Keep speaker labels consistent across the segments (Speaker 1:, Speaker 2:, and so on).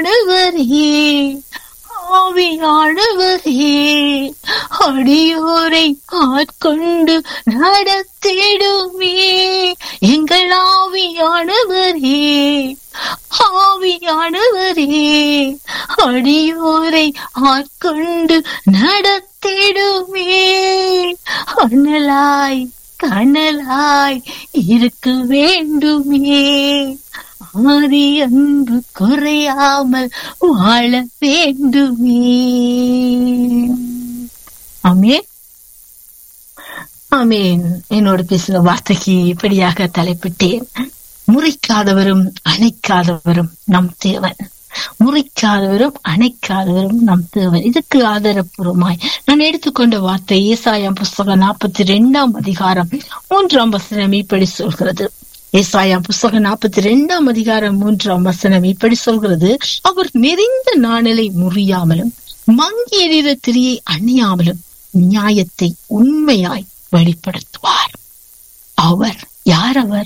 Speaker 1: ஆவியானவரே ஆவியானவரே அடியோரை ஆட்கொண்டு நடத்திடுமே எங்கள் ஆவியானவரே ஆவியானவரே அடியோரை ஆட்கொண்டு நடத்திடுமே அனலாய் கனலாய் இருக்க வேண்டுமே ஆதி அன்பு குறையாமல் வாழ வேண்டுமே ஆமேன் ஆமேன் என்னோட பேசுற வார்த்தைக்கு இப்படியாக தலைப்பிட்டேன் முறிக்காதவரும் அணைக்காதவரும் நம் தேவன் முறிக்காதவரும் அணைக்காதவரும் நம் தேவன் இதுக்கு ஆதாரப்பூர்வமாய் நான் எடுத்துக்கொண்ட வார்த்தை ஏசாயம் புஸ்தகம் நாற்பத்தி ரெண்டாம் அதிகாரம் மூன்றாம் வசனம் இப்படி சொல்கிறது ஏசாயாம் புஸ்தகம் நாற்பத்தி ரெண்டாம் அதிகாரம் மூன்றாம் வசனம் இப்படி சொல்கிறது அவர் நெறிந்த நாணலை முறியாமலும் மங்கி எறிகிற திரியை அணியாமலும் நியாயத்தை உண்மையாய் வெளிப்படுத்துவார் அவர் யார் அவர்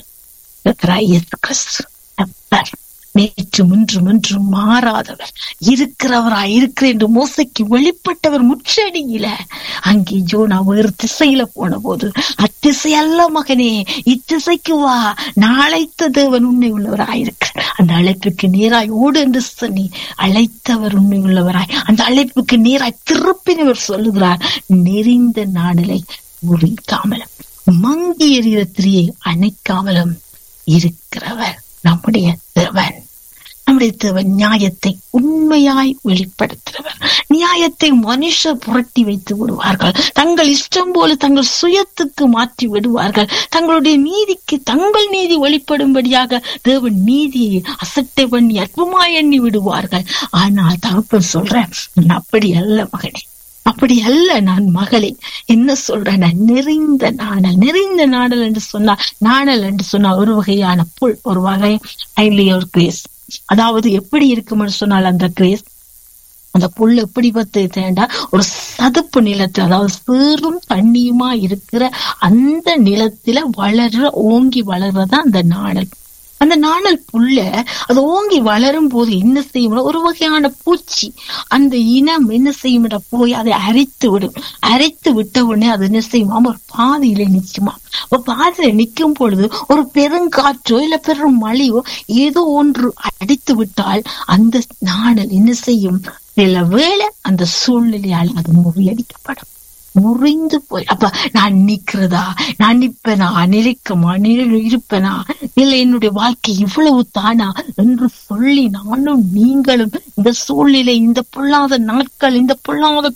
Speaker 1: இயேசு கிறிஸ்து கர்த்தர் நேற்று முன்று முன்று மாறாதவர் இருக்கிறவராய் இருக்கிற என்று மோசைக்கு வெளிப்பட்டவர் முற்றடியில அங்கே ஜோனா வேறு திசையில போன போது அத்திசை அல்ல மகனே இத்திசைக்கு வா நாளைத்த தேவன் உண்மை உள்ளவராயிருக்க அந்த அழைப்புக்கு நேராய் ஓடு என்று சொல்லி அழைத்தவர் உண்மை உள்ளவராய் அந்த அழைப்புக்கு நேராய் திருப்பினவர் சொல்லுகிறார் நெறிந்த நாடலை முறிக்காமலும் மங்கி எறிகிற திரியை அணைக்காமலும் இருக்கிறவர் நம்முடைய தேவன் நம்முடைய தேவன் நியாயத்தை உண்மையாய் வெளிப்படுத்துகிறவர் நியாயத்தை மனுஷர் புரட்டி வைத்து விடுவார்கள் தங்கள் இஷ்டம் போல தங்கள் சுயத்துக்கு மாற்றி விடுவார்கள் தங்களுடைய நீதிக்கு தங்கள் நீதி வெளிப்படும்படியாக தேவன் நீதியை அசட்டை பண்ணி அற்பமாய் எண்ணி விடுவார்கள் ஆனால் தகப்பன் சொல்றேன் அப்படி அல்ல மகனே அப்படி அல்ல நான் மகளே என்ன சொல்றேன் நான் நெறிந்த நாணல் நெறிந்த நாணல் என்று சொன்னால் நாணல் என்று சொன்னால் ஒரு வகையான புல் ஒரு வகை ஒரு கிரேஸ் அதாவது எப்படி இருக்கும்னு சொன்னால் அந்த கிரேஸ் அந்த புல் எப்படி பத்து தேண்டா ஒரு சதுப்பு நிலத்துல அதாவது சீரும் தண்ணியுமா இருக்கிற அந்த நிலத்துல வளர்ற ஓங்கி வளர்றதா அந்த நாணல் அந்த நாணல் புல்ல அது ஓங்கி வளரும் போது என்ன செய்யும் ஒரு வகையான பூச்சி அந்த இனம் என்ன செய்யும் போய் அதை அரைத்து விடும் அரைத்து விட்ட உடனே அது என்ன செய்யுமா ஒரு பாதையில நிக்குமா ஒரு பாதையில நிக்கும் பொழுது ஒரு பெருங்காற்றோ இல்ல பெரும் மழையோ ஏதோ ஒன்று அடித்து விட்டால் அந்த நாணல் என்ன செய்யும் சில வேளை அந்த சூழ்நிலையால் அது முறியடிக்கப்படும் முறிந்து போய் அப்ப நான் நிக்கிறதா நான் நிப்பனா நிலைக்குமா நிலை இருப்பனா இல்ல என்னுடைய வாழ்க்கை இவ்வளவு தானா என்று சொல்லி நானும் நீங்களும் இந்த சூழ்நிலை இந்த பொல்லாத நாட்கள் இந்த பொல்லாத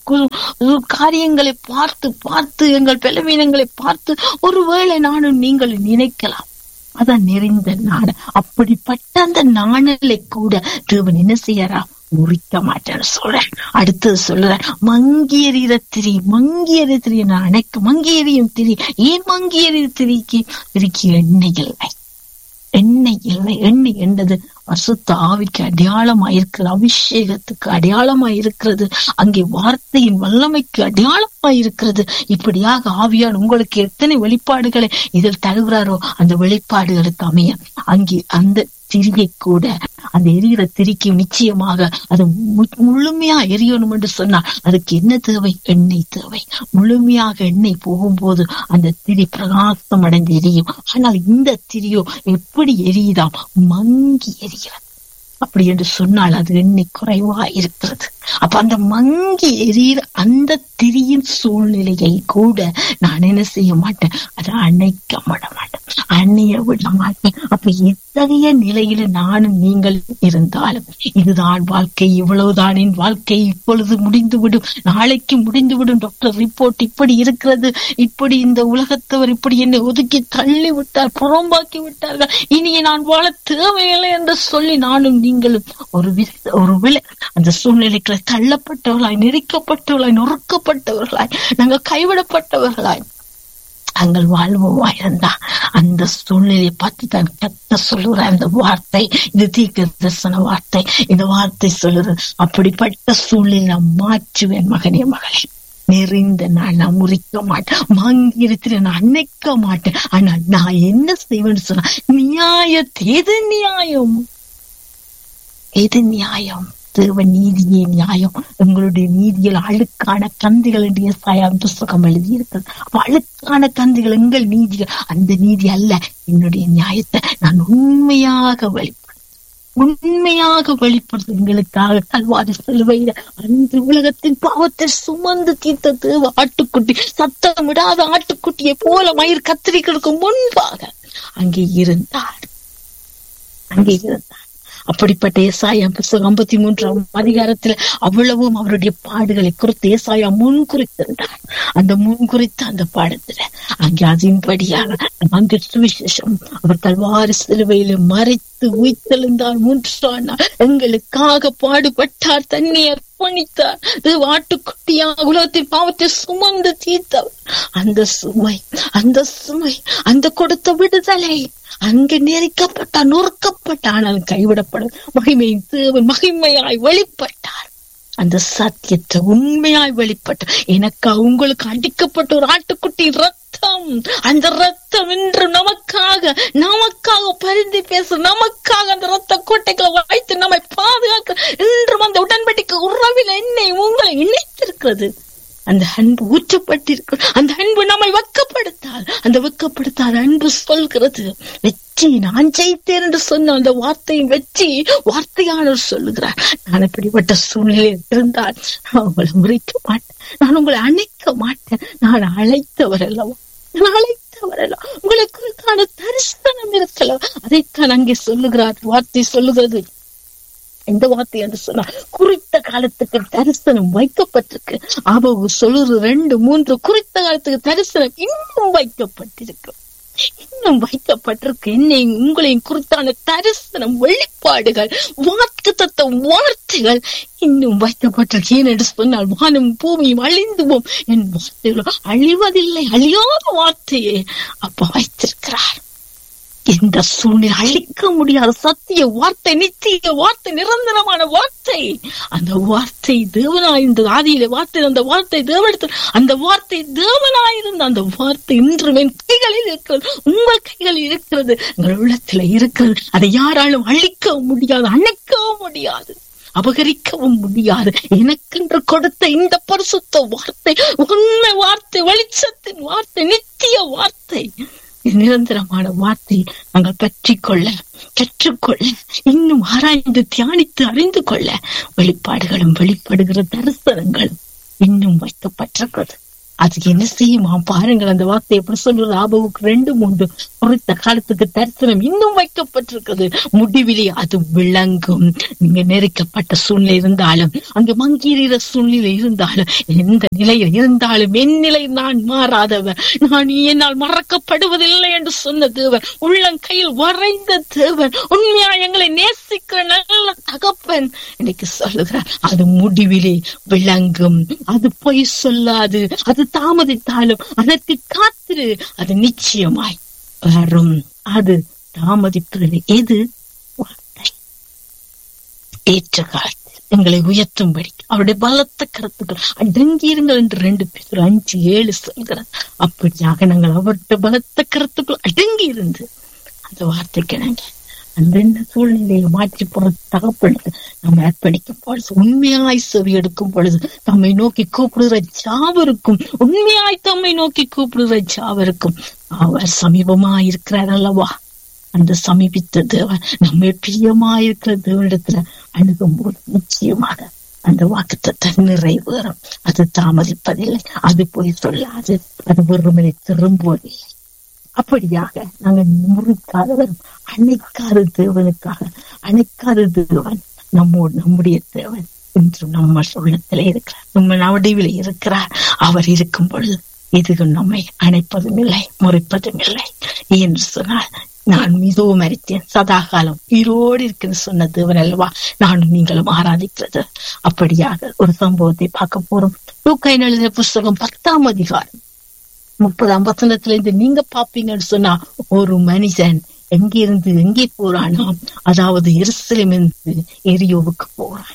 Speaker 1: காரியங்களை பார்த்து பார்த்து எங்கள் பலவீனங்களை பார்த்து ஒருவேளை நானும் நீங்கள் நினைக்கலாம் அதான் நிறைந்த நாடு அப்படிப்பட்ட அந்த நாணலை கூட தேவன் என்ன செய்யறா முறிக்க மாட்டேன்னு சொல்றேன் அடுத்தது சொல்றேன் மங்கி எறிகிற திரி மங்கி எறிய திரி நான் அணைக்க மங்கி எறியும் திரி ஏன் மங்கி எறிய திரிக்கு திரிக்கு எண்ணெய் இல்லை எண்ணெய் இல்லை எண்ணெய் என்றது வருஷத்து ஆவிக்கு அடையாளமா இருக்கிறது அபிஷேகத்துக்கு அடையாளமா இருக்கிறது அங்கே வார்த்தையின் வல்லமைக்கு அடையாளமா இருக்கிறது இப்படியாக ஆவியால் உங்களுக்கு எத்தனை வெளிப்பாடுகளை இதில் தருகிறாரோ அந்த வெளிப்பாடுகளுக்கு அமைய அங்கே அந்த திரியை கூட அந்த எரிகிற திரிக்கு நிச்சயமாக அது முழுமையா எரியணும் என்று சொன்னா அதுக்கு என்ன தேவை எண்ணெய் தேவை முழுமையாக எண்ணெய் போகும்போது அந்த திரி பிரகாசம் அடைந்து எரியும் ஆனால் இந்த திரியோ எப்படி எரியுதாம் மங்கி எரிகிறது அப்படி என்று சொன்னால் அது எண்ணெய் குறைவா இருக்கிறது அப்ப அந்த மங்கி எரியிற அந்த திரியின் சூழ்நிலையை கூட நான் என்ன செய்ய மாட்டேன் அதை அணைக்க விட மாட்டேன் அணைய விட மாட்டேன் அப்ப இத்தகைய நிலையில நானும் நீங்கள் இருந்தாலும் இதுதான் வாழ்க்கை இவ்வளவுதான் என் வாழ்க்கை இப்பொழுது முடிந்துவிடும் நாளைக்கு முடிந்துவிடும் டாக்டர் ரிப்போர்ட் இப்படி இருக்கிறது இப்படி இந்த உலகத்தவர் இப்படி என்னை ஒதுக்கி தள்ளி விட்டார் புறம்பாக்கி விட்டார்கள் இனி நான் வாழ தேவையில்லை என்று சொல்லி நானும் நீங்களும் ஒரு ஒரு விலை அந்த சூழ்நிலைகளை தள்ளப்பட்டவர்களாய் நெருக்கப்பட்டவர்களாய் நொறுக்கப்பட்டவர்களாய் நாங்கள் கைவிடப்பட்டவர்களாய் நாங்கள் வாழ்வோமா இருந்தா அந்த சூழ்நிலையை பார்த்து தான் கத்த சொல்லுற அந்த வார்த்தை இது தீர்க்க தரிசன வார்த்தை இந்த வார்த்தை சொல்லுறது அப்படிப்பட்ட சூழ்நிலை நான் மாற்றுவேன் மகனே மகளே நெறிந்த நான் நான் முறிக்க மாட்டேன் மங்கிருத்திர நான் அணைக்க மாட்டேன் ஆனா நான் என்ன செய்வேன்னு சொன்னா நியாயத்தை எது நியாயம் எது நியாயம் தேவ நீதியே நியாயம் எங்களுடைய நீதியில் அழுக்கான கந்திகள் என்று ஏசாயாவின் புஸ்தகம் எழுதியிருக்கிறது அப்ப அழுக்கான கந்திகள் எங்கள் நீதிகள் அந்த நீதி அல்ல என்னுடைய நியாயத்தை நான் உண்மையாக வெளிப்படுத்த உண்மையாக வெளிப்படுத்த எங்களுக்காக கல்வாரி சிலுவையில அன்று உலகத்தின் பாவத்தை சுமந்து தீர்த்த தேவ ஆட்டுக்குட்டி சத்தமிடாத ஆட்டுக்குட்டியை போல மயிர் கத்திரிகளுக்கு முன்பாக அங்கே இருந்தார் அங்கே இருந்தார் அப்படிப்பட்ட ஏசாயம் புத்தகம் ஐம்பத்தி மூன்றாம் அதிகாரத்துல அவ்வளவும் அவருடைய பாடுகளை குறித்து ஏசாயா முன் குறித்திருந்தார் அந்த முன் குறித்த அந்த பாடத்துல அங்கே அதன்படியாக அங்கு சுவிசேஷம் அவர் கல்வாரி சிலுவையில மறைத்து உயிர்த்தெழுந்தார் மூன்றாம் நாள் எங்களுக்காக பாடுபட்டார் தன்னை அர்ப்பணித்தார் இது ஆட்டுக்குட்டியாக உலகத்தின் பாவத்தை சுமந்து தீர்த்தவர் அந்த சுமை அந்த சுமை அந்த கொடுத்த விடுதலை அங்கு நெருக்கப்பட்டார் நொறுக்கப்பட்டார் ஆனால் கைவிடப்படும் மகிமையின் தேவன் மகிமையாய் வெளிப்பட்டார் அந்த சத்தியத்தை உண்மையாய் வெளிப்பட்ட எனக்கு உங்களுக்கு அடிக்கப்பட்ட ஒரு ஆட்டுக்குட்டி ரத்தம் அந்த ரத்தம் இன்று நமக்காக நமக்காக பரிந்து பேச நமக்காக அந்த ரத்த கோட்டைகளை வைத்து நம்மை பாதுகாக்க இன்றும் அந்த உடன்படிக்கை உறவில் என்னை உங்களை இணைத்திருக்கிறது அந்த அன்பு ஊற்றப்பட்டிருக்கு அந்த அன்பு நம்மை வெக்கப்படுத்தால் அந்த வெக்கப்படுத்தாத அன்பு சொல்கிறது வெற்றி நான் ஜெயித்தேன் என்று சொன்ன அந்த வார்த்தையின் வெற்றி வார்த்தையாளர் சொல்லுகிறார் நான் இப்படிப்பட்ட சூழ்நிலையில் இருந்தால் நான் உங்களை முறைக்க மாட்டேன் நான் உங்களை அணைக்க மாட்டேன் நான் அழைத்தவர் அல்லவா நான் அழைத்தவர் அல்ல உங்களுக்கு தரிசனம் இருக்கலாம் அதைத்தான் அங்கே சொல்லுகிறார் வார்த்தை சொல்லுகிறது இந்த வார்த்தை என்று சொன்னா குறித்த காலத்துக்கு தரிசனம் வைக்கப்பட்டிருக்கு ஆபகு சொல்லுறது ரெண்டு மூன்று குறித்த காலத்துக்கு தரிசனம் இன்னும் வைக்கப்பட்டிருக்கு இன்னும் வைக்கப்பட்டிருக்கு என்னை உங்களையும் குறித்தான தரிசனம் வெளிப்பாடுகள் வாக்கு தத்த வார்த்தைகள் இன்னும் வைக்கப்பட்டிருக்கு ஏனென்று சொன்னால் வானம் பூமியும் அழிந்துவோம் என் வார்த்தைகளோ அழிவதில்லை அழியாத வார்த்தையே அப்ப வைத்திருக்கிறார் எந்த சூழ்நிலை அழிக்க முடியாத சத்திய வார்த்தை நித்திய வார்த்தை நிரந்தரமான வார்த்தை அந்த வார்த்தை தேவனாயிருந்த ஆதியில வார்த்தை அந்த வார்த்தை தேவனத்தில் அந்த வார்த்தை தேவனாயிருந்த அந்த வார்த்தை இன்றும் என் கைகளில் இருக்கிறது உங்கள் கைகளில் இருக்கிறது எங்கள் உள்ளத்துல இருக்கிறது அதை யாராலும் அழிக்க முடியாது அணைக்கவும் முடியாது அபகரிக்கவும் முடியாது எனக்கென்று கொடுத்த இந்த பரிசுத்த வார்த்தை உண்மை வார்த்தை வெளிச்சத்தின் வார்த்தை நித்திய வார்த்தை நிரந்தரமான வார்த்தையை நாங்கள் பற்றி கொள்ள கற்றுக்கொள்ள இன்னும் ஆராய்ந்து தியானித்து அறிந்து கொள்ள வெளிப்பாடுகளும் வெளிப்படுகிற தரிசனங்களும் இன்னும் வைக்கப்பட்டிருக்கிறது அது என்ன செய்யுமா பாருங்கள் அந்த வார்த்தை எப்படி சொல்றது ஆபவுக்கு ரெண்டு மூன்று குறித்த காலத்துக்கு தரிசனம் இன்னும் வைக்கப்பட்டிருக்கிறது முடிவிலே அது விளங்கும் நீங்க நெருக்கப்பட்ட சூழ்நிலை இருந்தாலும் அங்கு மங்கீரிற சூழ்நிலை இருந்தாலும் எந்த நிலையில் இருந்தாலும் என் நிலை நான் மாறாதவர் நான் என்னால் மறக்கப்படுவதில்லை என்று சொன்ன தேவன் உள்ளங்கையில் வரைந்த தேவன் உண்மையா எங்களை நேசிக்கிற நல்ல தகப்பன் இன்னைக்கு சொல்லுகிறார் அது முடிவிலே விளங்கும் அது பொய் சொல்லாது அது தாமதித்தாலும் அதற்கு காத்திரு அது நிச்சயமாய் வரும் அது தாமதிப்பது எது வார்த்தை ஏற்ற காலத்தில் எங்களை உயர்த்தும்படி அவருடைய பலத்த கருத்துக்கள் அடங்கியிருங்கள் என்று ரெண்டு பேர் அஞ்சு ஏழு சொல்கிறார் அப்படியாக நாங்கள் அவருடைய பலத்த கருத்துக்கள் அடங்கி இருந்து அந்த வார்த்தைக்கு நாங்கள் அந்த சூழ்நிலையை மாற்றி போற தகப்படுத்து நம்ம அர்ப்பணிக்கும் பொழுது உண்மையாய் செவி எடுக்கும் பொழுது தம்மை நோக்கி கூப்பிடுகிற ஜாவருக்கும் உண்மையாய் தம்மை நோக்கி கூப்பிடுகிற ஜாவருக்கும் அவர் சமீபமா இருக்கிறார் அல்லவா அந்த சமீபித்த தேவன் நம்ம பிரியமாயிருக்கிற தேவனிடத்துல அணுகும் போது நிச்சயமாக அந்த வாக்குத்தத்தை நிறைவேறும் அது தாமதிப்பதில்லை அது போய் சொல்லாது அது ஒருமனை திரும்புவதில்லை அப்படியாக நாங்கள் முறிக்காதவரும் அணைக்காத தேவனுக்காக அணைக்காத தேவன் நம்மோடு நம்முடைய தேவன் இன்று நம்ம உள்ளத்திலே இருக்கிறார் நம்ம நவடிவில் இருக்கிறார் அவர் இருக்கும் பொழுது இதுகள் நம்மை அணைப்பதும் இல்லை முறைப்பதும் இல்லை என்று சொன்னால் நான் மிகவும் மறித்தேன் சதா காலம் உயிரோடு இருக்குன்னு சொன்ன தேவன் அல்லவா நானும் நீங்களும் ஆராதிக்கிறது அப்படியாக ஒரு சம்பவத்தை பார்க்க போறோம் தூக்காயின் எழுதிய புஸ்தகம் பத்தாம் அதிகாரம் முப்பதாம் வசனத்துல இருந்து நீங்க பாப்பீங்கன்னு சொன்னா ஒரு மனுஷன் எங்கிருந்து எங்கே போறானா அதாவது எருசலேம் இருந்து எரியோவுக்கு போறான்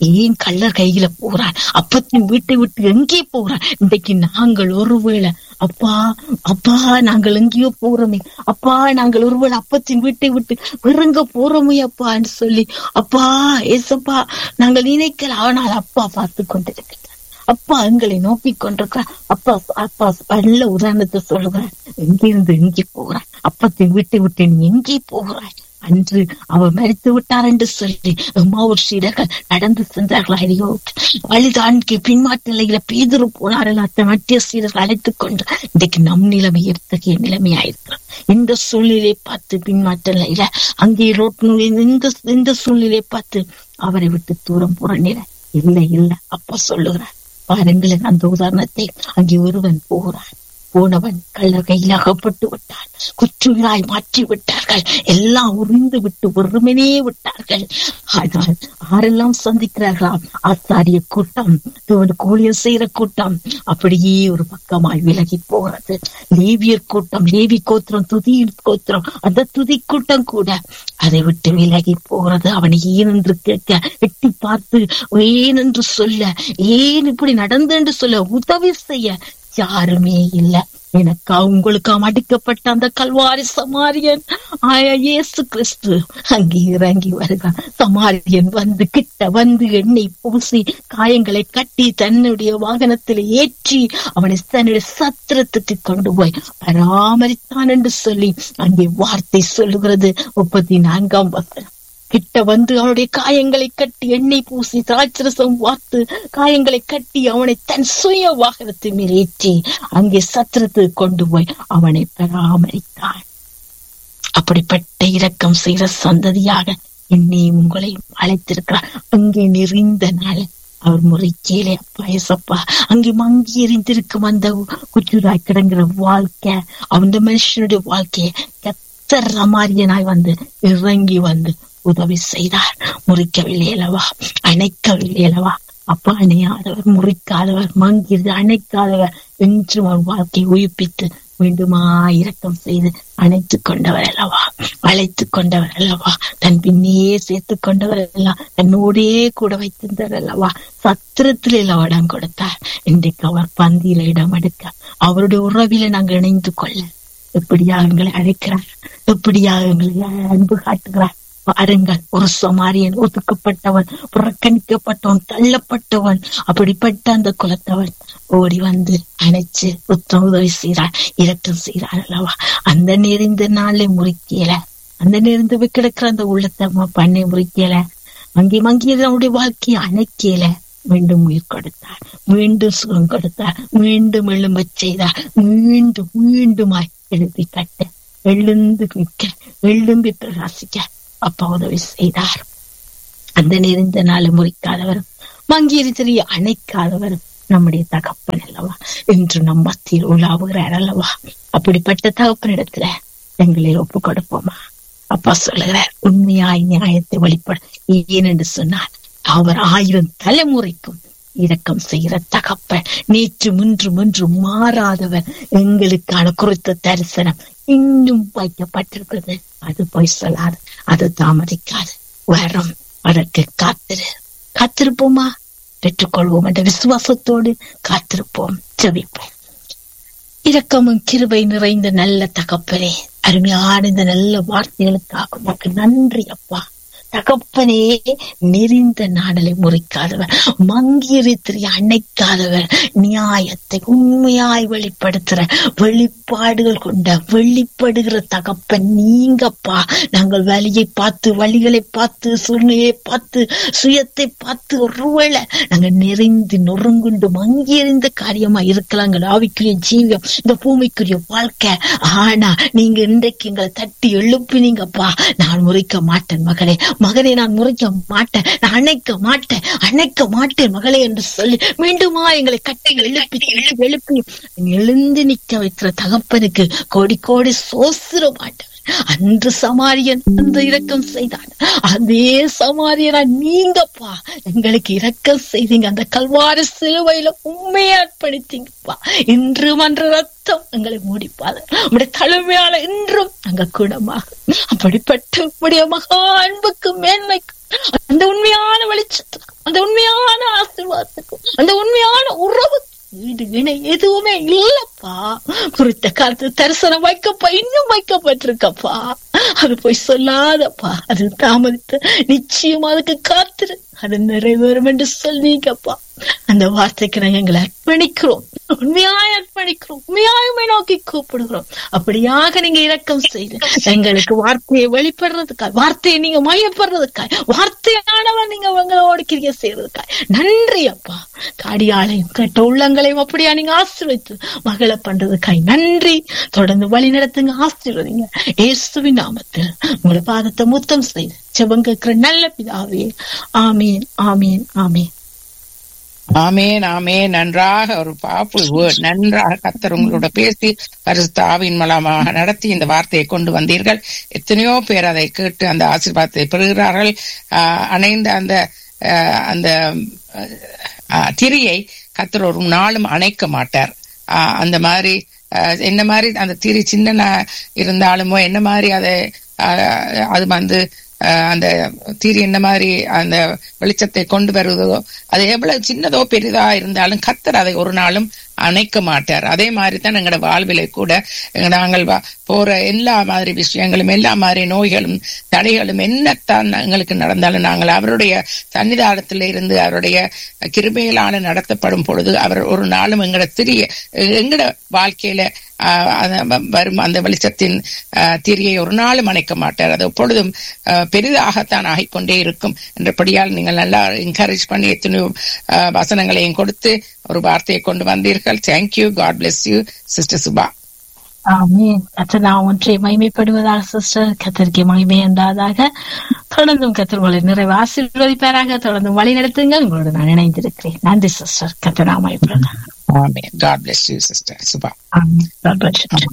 Speaker 1: ஏன் கள்ளர் கையில போறான் அப்பத்தின் வீட்டை விட்டு எங்கே போறான் இன்றைக்கு நாங்கள் ஒருவேளை அப்பா அப்பா நாங்கள் எங்கேயோ போறோமே அப்பா நாங்கள் ஒருவேளை அப்பத்தின் வீட்டை விட்டு விருங்க போறோமே அப்பான்னு சொல்லி அப்பா ஏசப்பா நாங்கள் நினைக்கல ஆனால் அப்பா பார்த்து கொண்டிருக்கிறார் அப்பா எங்களை நோக்கி கொண்டிருக்கிறார் அப்பா அப்பா நல்ல உதாரணத்தை சொல்லுகிறார் எங்கிருந்து எங்கே போகிறாய் அப்பத்தின் வீட்டை விட்டு நீ எங்கே போகிறாய் அன்று அவர் மறித்து விட்டார் என்று சொல்லி எம்மாவூர் சீடர்கள் நடந்து சென்றார்கள் ஐயோ வழிதான்கு பின்மாற்ற நிலையில பேதுரு போனார்கள் அத்த மத்திய சீடர்கள் அழைத்துக் கொண்டு இன்றைக்கு நம் நிலைமை எத்தகைய நிலைமையாயிருக்கிறோம் இந்த சூழ்நிலையை பார்த்து பின்மாற்ற நிலையில அங்கே ரோட் இந்த இந்த சூழ்நிலையை பார்த்து அவரை விட்டு தூரம் புறநில இல்லை இல்லை அப்பா சொல்லுகிறார் பாருங்களேன் அந்த உதாரணத்தை அங்கே ஒருவன் போகிறான் போனவன் கள்ளர் கையில் அகப்பட்டு விட்டான் குற்றுயிராய் மாற்றி விட்டார்கள் எல்லாம் உறிந்து விட்டு ஒருமனே விட்டார்கள் ஆனால் ஆரெல்லாம் சந்திக்கிறார்களாம் ஆசாரிய கூட்டம் கோழியம் செய்யற கூட்டம் அப்படியே ஒரு பக்கமாய் விலகி போகிறது லேவியர் கூட்டம் லேவி கோத்திரம் துதி கோத்திரம் அந்த துதி கூட்டம் கூட அதை விட்டு விலகி போகிறது அவனை ஏன் என்று கேட்க எட்டி பார்த்து ஏன் என்று சொல்ல ஏன் இப்படி நடந்து என்று சொல்ல உதவி செய்ய யாருமே இல்ல எனக்கா உங்களுக்கா அடிக்கப்பட்ட அந்த கல்வாரி சமாரியன் ஆயா இயேசு கிறிஸ்து அங்கே இறங்கி வருகிறான் சமாரியன் வந்து கிட்ட வந்து எண்ணெய் பூசி காயங்களை கட்டி தன்னுடைய வாகனத்தில் ஏற்றி அவனை தன்னுடைய சத்திரத்துக்கு கொண்டு போய் பராமரித்தான் என்று சொல்லி அங்கே வார்த்தை சொல்லுகிறது முப்பத்தி நான்காம் வசனம் கிட்ட வந்து அவனுடைய காயங்களை கட்டி எண்ணெய் பூசி திராட்சரசம் வார்த்து காயங்களை கட்டி அவனை தன் சுய வாகனத்தை மேல் ஏற்றி அங்கே சத்திரத்துக்கு கொண்டு போய் அவனை பராமரித்தான் அப்படிப்பட்ட இரக்கம் செய்கிற சந்ததியாக என்னையும் உங்களையும் அழைத்திருக்கிறார் அங்கே நிறைந்த நாள் அவர் முறைக்கேலே அப்பா எசப்பா அங்கே மங்கி எறிந்திருக்கும் அந்த குச்சுராய் கிடங்குற வாழ்க்கை அந்த மனுஷனுடைய வாழ்க்கையை கத்தர் ரமாரியனாய் வந்து இறங்கி வந்து உதவி செய்தார் முறிக்கவில்லை அல்லவா அணைக்கவில்லை அல்லவா அப்பா அணையாதவர் முறிக்காதவர் மங்கிருது அணைக்காதவர் என்றும் அவர் வாழ்க்கையை உயிர்ப்பித்து மீண்டுமா இரக்கம் செய்து அணைத்து கொண்டவர் அல்லவா அழைத்து கொண்டவர் அல்லவா தன் பின்னையே சேர்த்து கொண்டவர் அல்லவா தன்னோடே கூட வைத்திருந்தார் அல்லவா சத்திரத்தில் இடம் கொடுத்தார் இன்றைக்கு அவர் பந்தியில இடம் எடுக்க அவருடைய உறவில நாங்கள் இணைந்து கொள்ள எப்படியாக எங்களை அழைக்கிறார் எப்படியாக எங்களை அன்பு காட்டுகிறார் பாருங்கள் ஒரு சமாரியன் ஒதுக்கப்பட்டவன் புறக்கணிக்கப்பட்டவன் தள்ளப்பட்டவன் அப்படிப்பட்ட அந்த குலத்தவன் ஓடி வந்து அணைச்சு புத்தம் உதவி செய்கிறார் இரக்கம் செய்கிறார் அல்லவா அந்த நெறிந்த நாளை முறிக்கல அந்த நெறிந்து கிடக்கிற அந்த உள்ளத்தை பண்ணை முறிக்கல அங்கே மங்கியது அவனுடைய வாழ்க்கையை அணைக்கல மீண்டும் உயிர் கொடுத்தார் மீண்டும் சுகம் கொடுத்தார் மீண்டும் எழும்பச் செய்தார் மீண்டும் மீண்டுமாய் எழுப்பி கட்ட எழுந்து நிற்க எழும்பி பிரகாசிக்க அப்பா உதவி செய்தார் அந்த நெறிந்த நாள் முறிக்காதவரும் மங்கியிருத்தலையை அணைக்காதவரும் நம்முடைய தகப்பன் அல்லவா என்று நம் மத்தியில் உலாவுகிறார் அல்லவா அப்படிப்பட்ட தகப்பனிடத்துல எங்களை ஒப்பு கொடுப்போமா அப்பா சொல்லுகிறார் உண்மையாய் நியாயத்தை வெளிப்பட ஏன் என்று சொன்னார் அவர் ஆயிரம் தலைமுறைக்கும் இரக்கம் செய்கிற தகப்பன் நேற்று முன்று முன்று மாறாதவர் எங்களுக்கான குறித்த தரிசனம் இன்னும் வைக்கப்பட்டிருக்கிறது அது போய் சொல்லாது அது தாமதிக்காது வரும் அதற்கு காத்திரு காத்திருப்போமா பெற்றுக்கொள்வோம் என்ற விசுவாசத்தோடு காத்திருப்போம் ஜபிப்போம் இரக்கமும் கிருபை நிறைந்த நல்ல தகப்பனே அருமையான இந்த நல்ல வார்த்தைகளுக்காக உனக்கு நன்றி அப்பா தகப்பனே நெறிந்த நாடலை முறிக்காதவர் மங்கியரித்திரி அணைக்காதவர் நியாயத்தை உண்மையாய் வெளிப்படுத்துற வெளிப்பாடுகள் கொண்ட வெளிப்படுகிற தகப்பன் நீங்கப்பா நாங்கள் வழியை பார்த்து வழிகளை பார்த்து சூழ்நிலையை பார்த்து சுயத்தை பார்த்து ஒருவேளை நாங்க நெறிந்து நொறுங்குண்டு மங்கியறிந்த காரியமா இருக்கலாங்கள் ஆவிக்குரிய ஜீவியம் இந்த பூமிக்குரிய வாழ்க்கை ஆனா நீங்க இன்றைக்கு எங்களை தட்டி எழுப்பினீங்கப்பா நான் முறிக்க மாட்டேன் மகளே மகனை நான் முறைக்க மாட்டேன் நான் அணைக்க மாட்டேன் அணைக்க மாட்டேன் மகளே என்று சொல்லி மீண்டுமா எங்களை கட்டி எழுப்பி எழுப்பி எழுப்பி எழுந்து நிக்க வைக்கிற தகப்பனுக்கு கோடி கோடி சோசிர மாட்டேன் அன்று சமாரியன் அந்த இரக்கம் செய்தான் அதே சமாரியனா நீங்கப்பா எங்களுக்கு இரக்கம் செய்தீங்க அந்த கல்வார சிலுவையில உண்மையை அர்ப்பணித்தீங்கப்பா இன்று மன்ற ரத்தம் எங்களை மூடிப்பாது உடைய தழுமையால இன்றும் அங்க குணமாக அப்படிப்பட்ட உடைய மகா அன்புக்கு மேன்மைக்கு அந்த உண்மையான வெளிச்சத்துக்கும் அந்த உண்மையான ஆசீர்வாதத்துக்கும் அந்த உண்மையான உறவுக்கு ஈடு இணை எதுவுமே இல்லப்பா குறித்த காலத்து தரிசனம் வைக்கப்பா இன்னும் வைக்கப்பட்டிருக்கப்பா அது போய் சொல்லாதப்பா அது தாமதித்து நிச்சயம் அதுக்கு காத்துரு அது நிறைவேறும் என்று சொன்னீங்கப்பா அந்த வார்த்தைக்கு நாங்க எங்களை அர்ப்பணிக்கிறோம் உண்மையாய் அர்ப்பணிக்கிறோம் உண்மையாயுமே நோக்கி கூப்பிடுகிறோம் அப்படியாக நீங்க இரக்கம் செய்து எங்களுக்கு வார்த்தையை வெளிப்படுறதுக்காய் வார்த்தையை நீங்க மையப்படுறதுக்காய் வார்த்தையானவன் நீங்க உங்களோட கிரிய செய்யறதுக்காய் நன்றி அப்பா காடியாளையும் கெட்ட உள்ளங்களையும் அப்படியா நீங்க ஆசீர்வதித்து மகளை பண்றதுக்காய் நன்றி தொடர்ந்து வழி நடத்துங்க ஆசீர்வதிங்க இயேசுவின் நாமத்தில் உங்களை பாதத்தை முத்தம் செய்து செபம் கேட்கிற நல்ல பிதாவே ஆமீன் ஆமீன் ஆமீன்
Speaker 2: ஆமேன் ஆமேன் நன்றாக ஒரு பாப்புள் வேர்ட் நன்றாக கத்தர் உங்களோட பேசி பரிசுத்த ஆவின் மூலமாக நடத்தி இந்த வார்த்தையை கொண்டு வந்தீர்கள் எத்தனையோ பேர் அதை கேட்டு அந்த ஆசீர்வாதத்தை பெறுகிறார்கள் ஆஹ் அணைந்த அந்த ஆஹ் அந்த ஆஹ் திரியை கத்தர் ஒரு நாளும் அணைக்க மாட்டார் ஆஹ் அந்த மாதிரி ஆஹ் என்ன மாதிரி அந்த திரி சின்ன இருந்தாலுமோ என்ன மாதிரி அதை ஆஹ் அது வந்து ஆஹ் அந்த தீரி என்ன மாதிரி அந்த வெளிச்சத்தை கொண்டு வருவதோ அது எவ்வளவு சின்னதோ பெரிதா இருந்தாலும் கத்தர் அதை ஒரு நாளும் அணைக்க மாட்டார் அதே மாதிரி தான் எங்களோட வாழ்விலை கூட எங்க நாங்கள் வா- போற எல்லா மாதிரி விஷயங்களும் எல்லா மாதிரி நோய்களும் தடைகளும் என்னத்தான் எங்களுக்கு நடந்தாலும் நாங்கள் அவருடைய சன்னிதானத்தில் இருந்து அவருடைய கிருபையிலான நடத்தப்படும் பொழுது அவர் ஒரு நாளும் எங்களோட திரிய எங்களோட வாழ்க்கையில ஆஹ், அந்த வ- வரும் அந்த வெளிச்சத்தின் ஆஹ், திரியை ஒரு நாளும் அணைக்க மாட்டார் அது எப்பொழுதும் ஆஹ், பெரிதாகத்தான் ஆகிக்கொண்டே இருக்கும் என்றபடியால் நீங்கள் நல்லா என்கரேஜ் பண்ணி எத்தனையோ ஆஹ், வசனங்களையும் கொடுத்து ஒரு வார்த்தையை கொண்டு வந்தீர்கள் thank you God bless you sister Subha
Speaker 1: ஆமீன் கத்தர் நான் ஒன்றை மகிமைப்படுவதாக சிஸ்டர் கத்தருக்கு மகிமை என்றாதாக தொடர்ந்தும் கத்தர் உங்களை நிறைவு ஆசீர்வதிப்பாராக தொடர்ந்து வழி நடத்துங்க உங்களோட நான் இணைந்திருக்கிறேன் நன்றி சிஸ்டர் கத்தர் நான் மகிமைப்படுறேன்
Speaker 2: amen God bless you sister Subha
Speaker 1: ஆமீன் God bless you.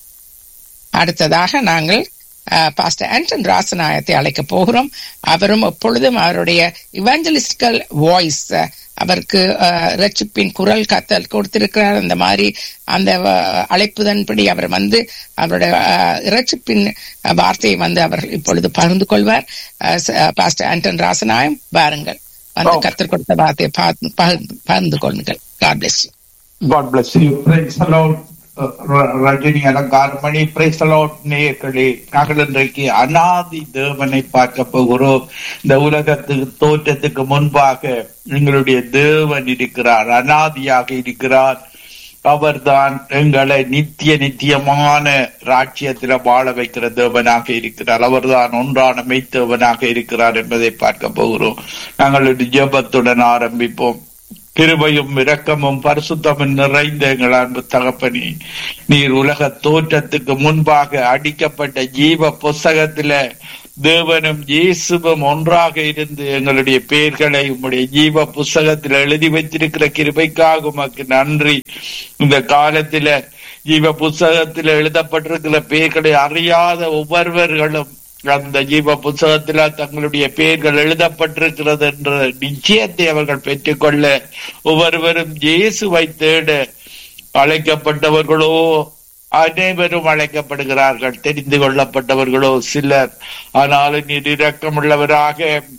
Speaker 2: அடுத்ததாக நாங்கள் பாஸ்டர் ஆண்டன் ராசநாயத்தை அழைக்க போகிறோம் அவரும் எப்பொழுதும் அவருடைய இவாஞ்சலிஸ்டிக்கல் வாய்ஸ் அவருக்கு அஹ், ரட்சிப்பின் குரல் கத்தல் கொடுத்திருக்கிறார் அந்த மாதிரி அந்த அஹ், அழைப்புதன்படி அவர் வந்து அவருடைய அஹ், இரட்சிப்பின் அஹ், வார்த்தையை வந்து அவர் இப்பொழுது பகிர்ந்து கொள்வார் அஹ், ச- அஹ், பாஸ்டர் ஆண்டன் ராசநாயம் வாருங்கள் வந்து
Speaker 3: Oh.
Speaker 2: கத்தர் கொடுத்த வார்த்தையை பகிர்ந்து- பகிர்ந்து பகிர்ந்து கொள்ளுங்கள் God bless you
Speaker 3: God bless you. Praise the Lord. Uh, Ra- Rajini Alangaramani praise அலோட் நேயர்களே நாங்கள் இன்றைக்கு அனாதி தேவனை பார்க்க போகிறோம் இந்த உலகத்துக்கு தோற்றத்துக்கு முன்பாக எங்களுடைய தேவன் இருக்கிறார் அனாதியாக இருக்கிறார் அவர்தான் எங்களை நித்திய நித்தியமான ராஜ்யத்தில் வாழ வைக்கிற தேவனாக இருக்கிறார் அவர்தான் ஒன்றான மெய்த்தேவனாக இருக்கிறார் என்பதை பார்க்க போகிறோம் நாங்கள் ஒரு ஜெபத்துடன் ஆரம்பிப்போம் கிருபையும் இரக்கமும் பரிசுத்தமும் நிறைந்த எங்கள் அன்பு தகப்பனே நீர் உலக தோற்றத்துக்கு முன்பாக அடிக்கப்பட்ட ஜீவ புஸ்தகத்தில தேவனும் இயேசுவும் ஒன்றாக இருந்து எங்களுடைய பெயர்களை உம்முடைய ஜீவ புஸ்தகத்தில் எழுதி வைத்திருக்கிற கிருபைக்காக உமக்கு நன்றி இந்த காலத்தில ஜீவ புஸ்தகத்தில் எழுதப்பட்டிருக்கிற பெயர்களை அறியாத ஒவ்வொருவர்களும் அந்த ஜீவ புத்தகத்தில் தங்களுடைய பெயர்கள் எழுதப்பட்டிருக்கிறது என்ற நிச்சயத்தை அவர்கள் பெற்றுக்கொள்ள ஒவ்வொருவரும் இயேசுவை தேட அழைக்கப்பட்டவர்களோ அனைவரும் அழைக்கப்படுகிறார்கள் தெரிந்து கொள்ளப்பட்டவர்களோ சிலர் ஆனாலும் நீர் இரக்கமுள்ளவராக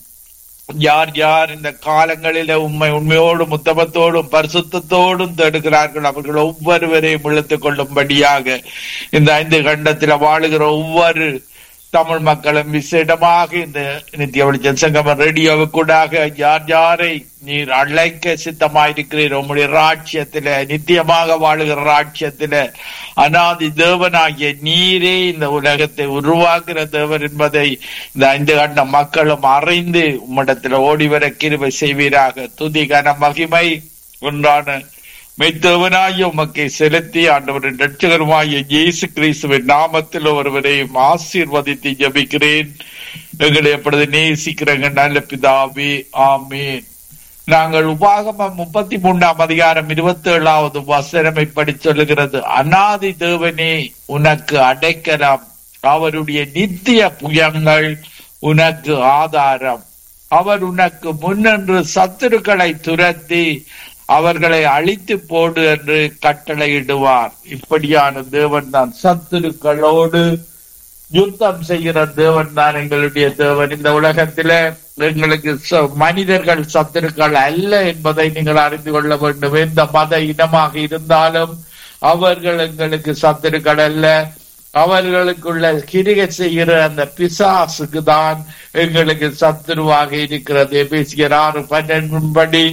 Speaker 3: யார் யார் இந்த காலங்களில உண்மை உண்மையோடும் உத்தமத்தோடும் பரிசுத்தத்தோடும் தேடுகிறார்கள் அவர்கள் ஒவ்வொருவரையும் இழுத்துக் கொள்ளும்படியாக இந்த ஐந்து கண்டத்தில் வாழுகிற ஒவ்வொரு தமிழ் மக்களும் விசேடமாக இந்த நித்திய வெளிச்சம் சங்கம ரேடியோவுக்கூடாக யார் யாரை நீர் அழைக்க சித்தமாயிருக்கிறீர் உம்முடைய ராட்சியத்தில நித்தியமாக வாழுகிற ராட்சியத்தில அனாதி தேவனாகிய நீரே இந்த உலகத்தை உருவாக்குற தேவன் என்பதை இந்த ஐந்து கண்ட மக்களும் அறிந்து உம்மிடத்தில் ஓடிவர கிருபை செய்வீராக துதி கன மகிமை ஒன்றான மெய்த்தவனாய உமக்கை செலுத்தி ஆண்டவரின் ரட்சகருமாய இயேசு கிறிஸ்துவின் நாமத்தில் ஒருவரையும் ஆசீர்வதித்து ஜபிக்கிறேன் எங்களை எப்பொழுது நேசிக்கிறங்க நல்ல பிதாவே ஆமீன் நாங்கள் உபாகமம் முப்பத்தி மூன்றாம் அதிகாரம் இருபத்தி ஏழாவது வசனம் இப்படி சொல்லுகிறது அனாதி தேவனே உனக்கு அடைக்கலாம் அவருடைய நித்திய புயங்கள் உனக்கு ஆதாரம் அவர் உனக்கு முன்னென்று சத்துருக்களை துரத்தி அவர்களை அழித்து போடு என்று கட்டளையிடுவார் இப்படியான தேவன் தான் சத்துருக்களோடு யுத்தம் செய்கிற தேவன் தான் எங்களுடைய தேவன் இந்த உலகத்தில எங்களுக்கு ச- மனிதர்கள் சத்துருக்கள் அல்ல என்பதை நீங்கள் அறிந்து கொள்ள வேண்டும் எந்த மத இனமாக இருந்தாலும் அவர்கள் எங்களுக்கு சத்துருக்கள் அல்ல அவர்களுக்குள்ள கிரிகை செய்கிற அந்த பிசாசுக்கு தான் எங்களுக்கு சத்துருவாக இருக்கிறது பேசுகிற ஆறு பன்னெண்டுபடி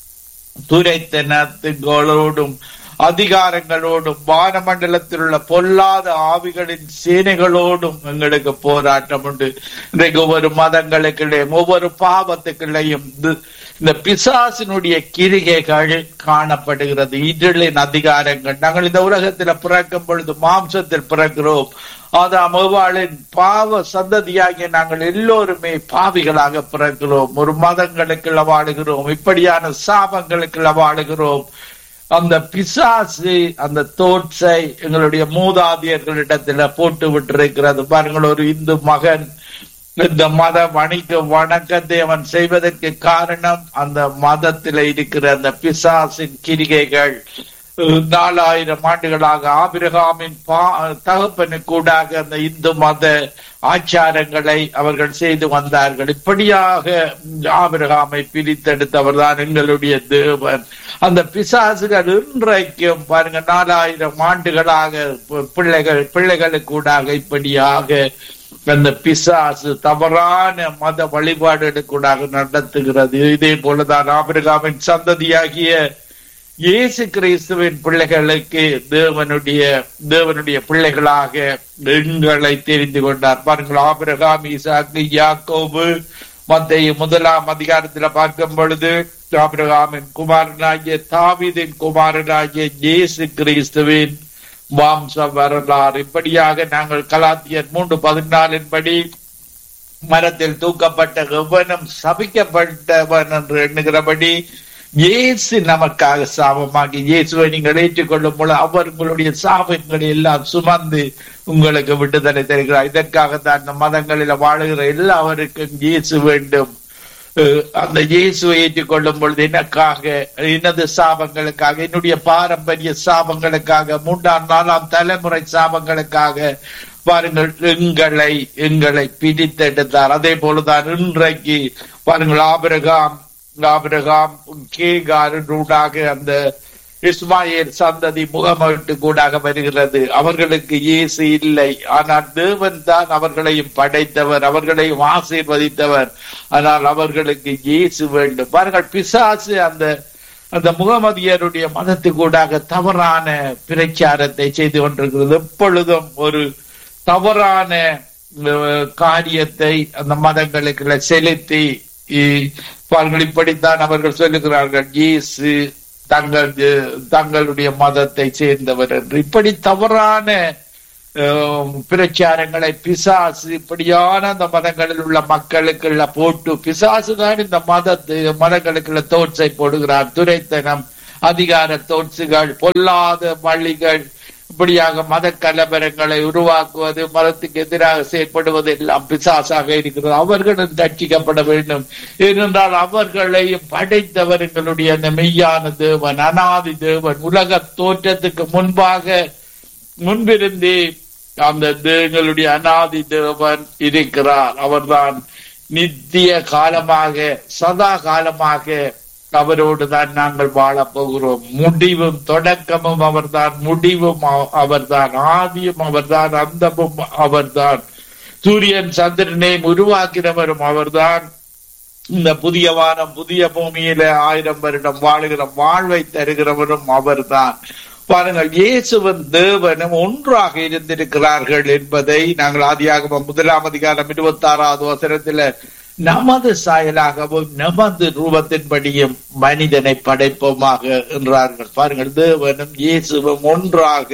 Speaker 3: துரைத்தனத்துகளோடும் அதிகாரங்களோடும் வானமண்டலத்தில் உள்ள பொல்லாத ஆவிகளின் சேனைகளோடும் எங்களுக்கு போராட்டம் உண்டு இன்றைக்கு ஒவ்வொரு மதங்களுக்கிடையும் ஒவ்வொரு பாவத்துக்குள்ளேயும் இது- இந்த பிசாசினுடைய கிரிகைகள் காணப்படுகிறது இருளின் அதிகாரங்கள் நாங்கள் இந்த உலகத்தில் பிறக்கும் பொழுது மாம்சத்தில் பிறக்கிறோம் ஆதாம் ஏவாளின் பாவ சந்ததியாகிய நாங்கள் எல்லோருமே பாவிகளாக பிறக்கிறோம் ஒரு மதங்களுக்குள்ள வாழுகிறோம் இப்படியான சாபங்களுக்குள்ள வாழுகிறோம் அந்த பிசாசு அந்த தோற்றை எங்களுடைய மூதாதையர்களிடத்துல போட்டு விட்டிருக்கிறது பாருங்கள் ஒரு இந்து மகன் இந்த மத வணிக வணக்கத்தை அவன் செய்வதற்கு காரணம் அந்த மதத்தில இருக்கிற அந்த பிசாசின் கிரிகைகள் நாலாயிரம் ஆண்டுகளாக ஆபிரகாமின் பா தகப்பனு கூடாக அந்த இந்து மத ஆச்சாரங்களை அவர்கள் செய்து வந்தார்கள் இப்படியாக ஆபிரகாமை பிரித்தெடுத்தவர் தான் எங்களுடைய தேவன் அந்த பிசாசுகள் இன்றைக்கும் பாருங்க நாலாயிரம் ஆண்டுகளாக பி- பிள்ளைகள் பிள்ளைகளுக்கூடாக இப்படியாக அந்த பிசாசு தவறான மத வழிபாடுகளுக்கூடாக நடத்துகிறது இதே போலதான் ஆபிரகாமின் சந்ததியாகிய இயேசு கிறிஸ்துவின் பிள்ளைகளுக்கு தேவனுடைய தேவனுடைய பிள்ளைகளாக எங்களை தெரிந்து கொண்டார் பாருங்கள் ஆபிரகாம் ஈசாக்கு யாக்கோபு மத்திய முதலாம் அதிகாரத்துல பார்க்கும் பொழுது ஆபிரகாமின் குமாரனாகிய தாவீதின் குமாரனாகிய இயேசு கிறிஸ்துவின் வாம்ச வரலாறு இப்படியாக நாங்கள் கலாத்தியர் மூன்று பதினாலின் படி மரத்தில் தூக்கப்பட்ட எவனும் சபிக்கப்பட்டவன் என்று எண்ணுகிறபடி இயேசு நமக்காக சாபமாகி இயேசுவை நீங்கள் ஏற்றுக்கொள்ளும் பொழுது அவர் உங்களுடைய சாபங்களை எல்லாம் சுமந்து உங்களுக்கு விடுதலை தருகிறார் இதற்காகத்தான் அந்த மதங்களில் வாழுகிற எல்லாருக்கும் இயேசு வேண்டும் அஹ் அந்த இயேசுவை ஏற்றுக்கொள்ளும் பொழுது எனக்காக எனது சாபங்களுக்காக என்னுடைய பாரம்பரிய சாபங்களுக்காக மூன்றாம் நாலாம் தலைமுறை சாபங்களுக்காக பாருங்கள் எங்களை எங்களை பிடித்தெடுத்தார் அதே போலதான் இன்றைக்கு பாருங்கள் ஆபிரகாம் ஆபிரகாம் கேகாரூடாக அந்த இஸ்மாயில் சந்ததி முகமட்டு கூடாக வருகிறது அவர்களுக்கு இயேசு இல்லை ஆனால் தேவன் தான் அவர்களையும் படைத்தவர் அவர்களையும் ஆசீர்வதித்தவர் ஆனால் அவர்களுக்கு இயேசு வேண்டும் பாருங்கள் பிசாசு அந்த அந்த முகமதியருடைய மதத்துக்கூடாக தவறான பிரச்சாரத்தை செய்து கொண்டிருக்கிறது எப்பொழுதும் ஒரு தவறான அஹ், காரியத்தை அந்த மதங்களுக்குள்ள செலுத்தி இ- பாருங்கள் இப்படித்தான் அவர்கள் சொல்லுகிறார்கள் இயேசு தங்கள் தங்களுடைய மதத்தை சேர்ந்தவர் என்று இப்படி தவறான அஹ், பிரச்சாரங்களை பிசாசு இப்படியான அந்த மதங்களில் உள்ள மக்களுக்குள்ள போட்டு பிசாசு தான் இந்த மதத்து மதங்களுக்குள்ள தோற்றை போடுகிறார் துரைத்தனம் அதிகார தோற்றுகள் பொல்லாத வழிகள் இப்படியாக மத கலவரங்களை உருவாக்குவது மதத்துக்கு எதிராக செயற்படுவது எல்லாம் பிசாசாக இருக்கிறது அவர்களும் ரட்சிக்கப்பட வேண்டும் ஏனென்றால் அவர்களையும் படைத்தவர் எங்களுடைய அந்த மெய்யான தேவன் அனாதி தேவன் உலக தோற்றத்துக்கு முன்பாக முன்பிருந்தே அந்த எங்களுடைய அனாதி தேவன் இருக்கிறார் அவர்தான் நித்திய காலமாக சதா காலமாக அவரோடு தான் நாங்கள் வாழப் போகிறோம் முடிவும் தொடக்கமும் அவர்தான் முடிவும் அவ- அவர்தான் ஆதியும் அவர்தான் அந்தமும் அவர்தான் சூரியன் சந்திரனையும் உருவாக்கினவரும் அவர்தான் இந்த புதிய வானம் புதிய பூமியில ஆயிரம் வருடம் வாழுகிற வாழ்வை தருகிறவரும் அவர்தான் பாருங்கள் இயேசுவன் தேவனும் ஒன்றாக இருந்திருக்கிறார்கள் என்பதை நாங்கள் ஆதியாகமம் முதலாம் அதிகாரம் இருபத்தி ஆறாவது வசனத்துல நமது சாயலாகவும் நமது ரூபத்தின்படியும் மனிதனை படைப்போமாக என்றார்கள் பாருங்கள் தேவனும் இயேசுவும் ஒன்றாக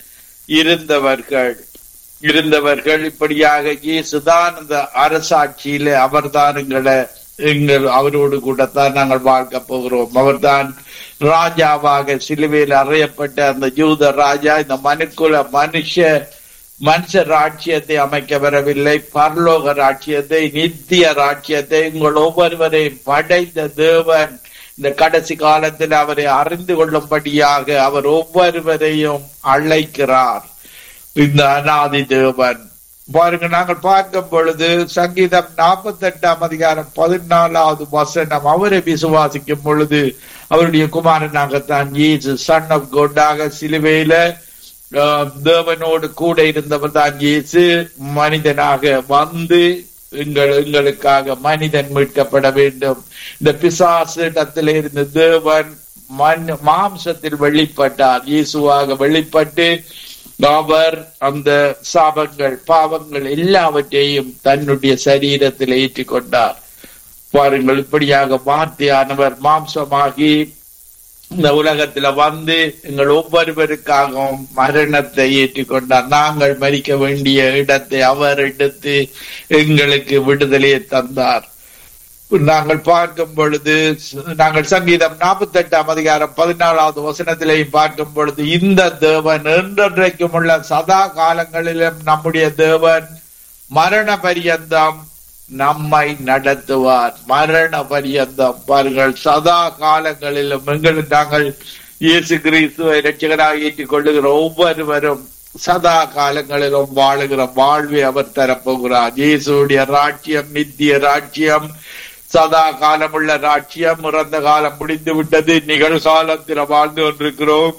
Speaker 3: இருந்தவர்கள் இருந்தவர்கள் இப்படியாக இயேசுதான் அந்த அரசாட்சியில அவர்தான் எங்களை எங்கள் அவரோடு கூடத்தான் நாங்கள் வாழ்க்க போகிறோம் அவர்தான் ராஜாவாக சிலுவையில் அறையப்பட்ட அந்த யூத ராஜா இந்த மனுக்குல மனுஷ மனுஷ ராட்சியத்தை அமைக்க வரவில்லை பரலோக ராட்சியத்தை நித்திய ராட்சியத்தை உங்கள் ஒவ்வொருவரையும் படைத்த தேவன் இந்த கடைசி காலத்தில் அவரை அறிந்து கொள்ளும்படியாக அவர் ஒவ்வொருவரையும் அழைக்கிறார் இந்த அநாதி தேவன் பாருங்க நாங்கள் பார்க்கும் பொழுது சங்கீதம் நாற்பத்தி எட்டாம் அதிகாரம் பதினாலாவது வசனம் அவரை விசுவாசிக்கும் பொழுது அவருடைய குமாரனாகத்தான் இயேசு சன் ஆஃப் கோட்டாக சிலுவையில ஆஹ், தேவனோடு கூட இருந்தவர் தான் இயேசு மனிதனாக வந்து எங்கள் எங்களுக்காக மனிதன் மீட்கப்பட வேண்டும் இந்த பிசாசு இடத்திலே இருந்த தேவன் மண் மாம்சத்தில் வெளிப்பட்டார் இயேசுவாக வெளிப்பட்டு அவர் அந்த சாபங்கள் பாவங்கள் எல்லாவற்றையும் தன்னுடைய சரீரத்தில் ஏற்றிக்கொண்டார் பாருங்கள் இப்படியாக வார்த்தையானவர் மாம்சமாகி இந்த உலகத்துல வந்து எங்கள் ஒவ்வொருவருக்காகவும் மரணத்தை ஏற்றுக்கொண்டார் நாங்கள் மறிக்க வேண்டிய இடத்தை அவர் எடுத்து எங்களுக்கு விடுதலையை தந்தார் நாங்கள் பார்க்கும் பொழுது நாங்கள் சங்கீதம் நாற்பத்தி எட்டாம் அதிகாரம் பதினாலாவது வசனத்திலேயும் பார்க்கும் பொழுது இந்த தேவன் என்றென்றைக்கும் உள்ள சதா காலங்களிலும் நம்முடைய தேவன் மரண பரியந்தம் நம்மை நடத்துவார் மரண பரியந்தம் பாருங்கள் சதா காலங்களிலும் எங்களுக்கு நாங்கள் இயேசு கிறிஸ்துவை ரட்சகராக ஏற்றுக் கொள்ளுகிற ஒவ்வொருவரும் சதா காலங்களிலும் வாழுகிற வாழ்வை அவர் தரப்போகிறார் இயேசுடைய ராட்சியம் நித்திய ராட்சியம் சதா காலமுள்ள ராட்சியம் இறந்த காலம் முடிந்து விட்டது நிகழ்காலத்தில் வாழ்ந்து கொண்டிருக்கிறோம்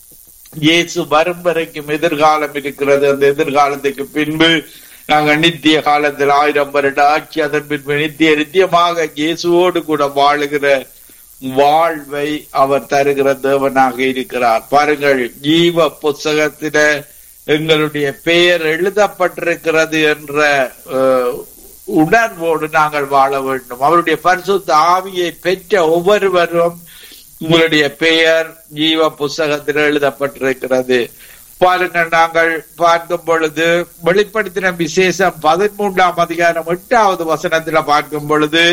Speaker 3: இயேசு வரும் வரைக்கும் எதிர்காலம் இருக்கிறது அந்த எதிர்காலத்துக்கு பின்பு நாங்கள் நித்திய காலத்தில் ஆயிரம் வருட ஆட்சி அதன் பின்பு நித்திய நித்தியமாக இயேசுவோடு கூட வாழுகிற வாழ்வை அவர் தருகிற தேவனாக இருக்கிறார் பாருங்கள் ஜீவ புஸ்தகத்தில எங்களுடைய பெயர் எழுதப்பட்டிருக்கிறது என்ற அஹ், உணர்வோடு நாங்கள் வாழ வேண்டும் அவருடைய பரிசுத்த ஆவியை பெற்ற ஒவ்வொருவரும் உங்களுடைய பெயர் ஜீவ புஸ்தகத்தில் எழுதப்பட்டிருக்கிறது பாருங்கள் நாங்கள் பார்க்கும் பொழுது வெளிப்படுத்தின விசேஷம் பதிமூன்றாம் அதிகாரம் எட்டாவது வசனத்துல பார்க்கும் பொழுது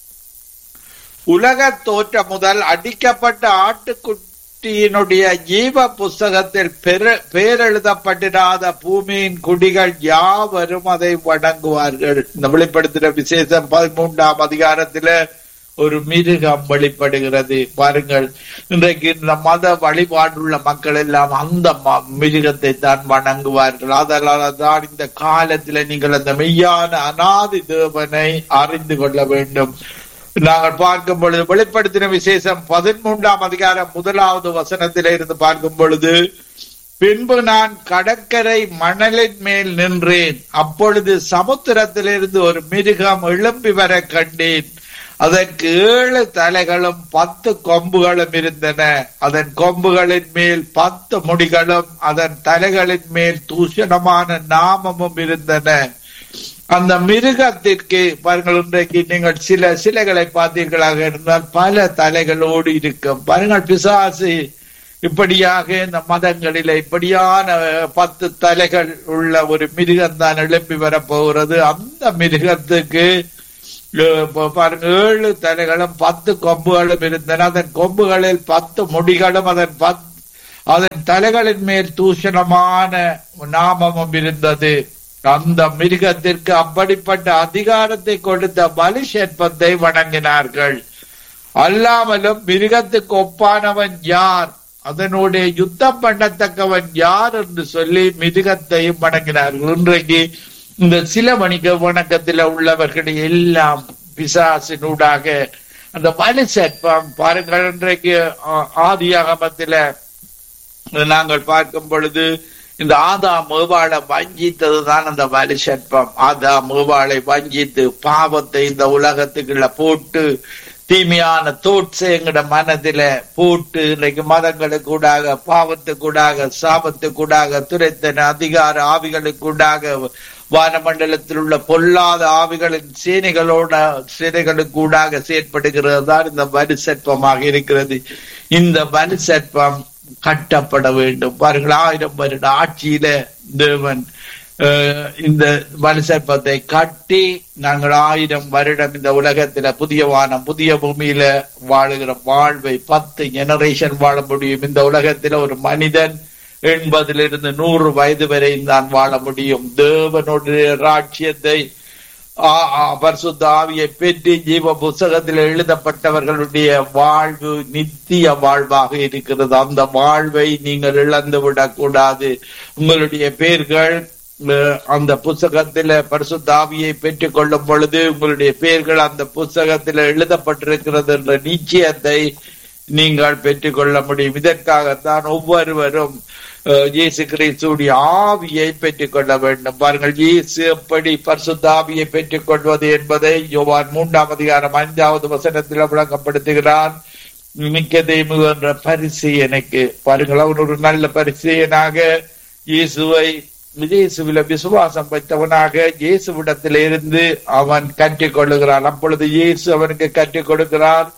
Speaker 3: உலக தோற்றம் முதல் அடிக்கப்பட்ட ஆட்டுக்குட்டியினுடைய ஜீவ புஸ்தகத்தில் பெரு பேரெழுதப்பட்டிராத பூமியின் குடிகள் யாவரும் அதை வணங்குவார்கள் இந்த வெளிப்படுத்தின விசேஷம் பதிமூன்றாம் அதிகாரத்தில ஒரு மிருகம் வெளிப்படுகிறது பாருங்கள் இன்றைக்கு இந்த மத வழிபாடுள்ள மக்கள் எல்லாம் அந்த ம- மிருகத்தை தான் வணங்குவார்கள் அதனால தான் இந்த காலத்துல நீங்கள் அந்த மெய்யான அனாதி தேவனை அறிந்து கொள்ள வேண்டும் நாங்கள் பார்க்கும் பொழுது வெளிப்படுத்தின விசேஷம் பதிமூன்றாம் அதிகாரம் முதலாவது வசனத்திலே இருந்து பார்க்கும் பொழுது பின்பு நான் கடற்கரை மணலின் மேல் நின்றேன் அப்பொழுது சமுத்திரத்திலிருந்து ஒரு மிருகம் எழும்பி வர கண்டேன் அதற்கு ஏழு தலைகளும் பத்து கொம்புகளும் இருந்தன அதன் கொம்புகளின் மேல் பத்து முடிகளும் அதன் தலைகளின் மேல் தூஷணமான நாமமும் இருந்தன அந்த மிருகத்திற்கு பாருங்கள் இன்றைக்கு நீங்கள் சில சிலைகளை பார்த்தீர்களாக இருந்தால் பல தலைகளோடு இருக்கும் பாருங்கள் பிசாசு இப்படியாக இந்த மதங்களில இப்படியான பத்து தலைகள் உள்ள ஒரு மிருகம் தான் எழுப்பி வரப்போகிறது அந்த மிருகத்துக்கு அஹ், ப- பாருங்க ஏழு தலைகளும் பத்து கொம்புகளும் இருந்தன அதன் கொம்புகளில் பத்து முடிகளும் அதன் பத் அதன் தலைகளின் மேல் தூஷணமான நாமமும் இருந்தது அந்த மிருகத்திற்கு அப்படிப்பட்ட அதிகாரத்தை கொடுத்த பலி சேர்ப்பத்தை வணங்கினார்கள் அல்லாமலும் மிருகத்துக்கு ஒப்பானவன் யார் அதனுடைய யுத்தம் பண்ணத்தக்கவன் யார் என்று சொல்லி மிருகத்தையும் வணங்கினார்கள் இன்றைக்கு இந்த சில வணிக வணக்கத்தில் உள்ளவர்கள் எல்லாம் பிசாசினூடாக அந்த வலி சர்ப்பம் பாருங்கள் இன்றைக்கு ஆ- ஆதியாகமத்தில நாங்கள் பார்க்கும் பொழுது இந்த ஆதா மேவாளை வஞ்சித்தது தான் அந்த வலி சர்ப்பம் ஆதா மேவாளை வஞ்சித்து பாவத்தை இந்த உலகத்துக்குள்ள போட்டு தீமையான தோட்ஸ் எங்கட மனதில போட்டு இன்றைக்கு மதங்களுக்கூடாக பாவத்துக்கூடாக சாபத்துக்கூடாக துரைத்தன அதிகார ஆவிகளுக்கூடாக வானமண்டலத்தில் உள்ள பொல்லாத ஆவிகளின் சேனைகளோட சேனைகளுக்கூடாக செயற்படுகிறது தான் இந்த வலு சர்ப்பமாக இருக்கிறது இந்த வலு சர்ப்பம் கட்டப்பட வேண்டும் பாருங்கள் ஆயிரம் வருட ஆட்சியில தேவன் அஹ், இந்த வலுசற்பத்தை கட்டி நாங்கள் ஆயிரம் வருடம் இந்த உலகத்துல புதிய வானம் புதிய பூமியில வாழுகிற வாழ்வை பத்து ஜெனரேஷன் வாழ முடியும் இந்த உலகத்துல ஒரு மனிதன் எண்பதிலிருந்து நூறு வயது வரை தான் வாழ முடியும் தேவனுடைய ராட்சியத்தை ஆ- ஆ, பரிசுத்த ஆவியை பெற்று ஜீவ புஸ்தகத்தில் எழுதப்பட்டவர்களுடைய வாழ்வு நித்திய வாழ்வாக இருக்கிறது அந்த வாழ்வை நீங்கள் இழந்து விடக்கூடாது உங்களுடைய பேர்கள் அஹ், அந்த புஸ்தகத்தில பரிசுத்த ஆவியை பெற்றுக் கொள்ளும் பொழுது உங்களுடைய பெயர்கள் அந்த புஸ்தகத்தில் எழுதப்பட்டிருக்கிறது என்ற நிச்சயத்தை நீங்கள் பெற்றுக்கொள்ள முடியும் இதற்காகத்தான் ஒவ்வொருவரும் அஹ், இயேசு கிறிஸ்துடைய ஆவியை பெற்றுக்கொள்ள வேண்டும் பாருங்கள் இயேசு எப்படி பரிசுத்த ஆவியை பெற்றுக் கொள்வது என்பதை யோவான் மூன்றாம் அதிகாரம் ஐந்தாவது வசனத்தில் விளங்கப்படுத்துகிறார் மிக்கதேமு என்ற பரிசு எனக்கு பாருங்கள் அவன் ஒரு நல்ல பரிசையனாக இயேசுவை இயேசுவில விசுவாசம் வைத்தவனாக இயேசுவிடத்தில் இருந்து அவன் கற்றுக் கொள்ளுகிறான் அப்பொழுது இயேசு அவனுக்கு கற்றுக் கொடுக்கிறார்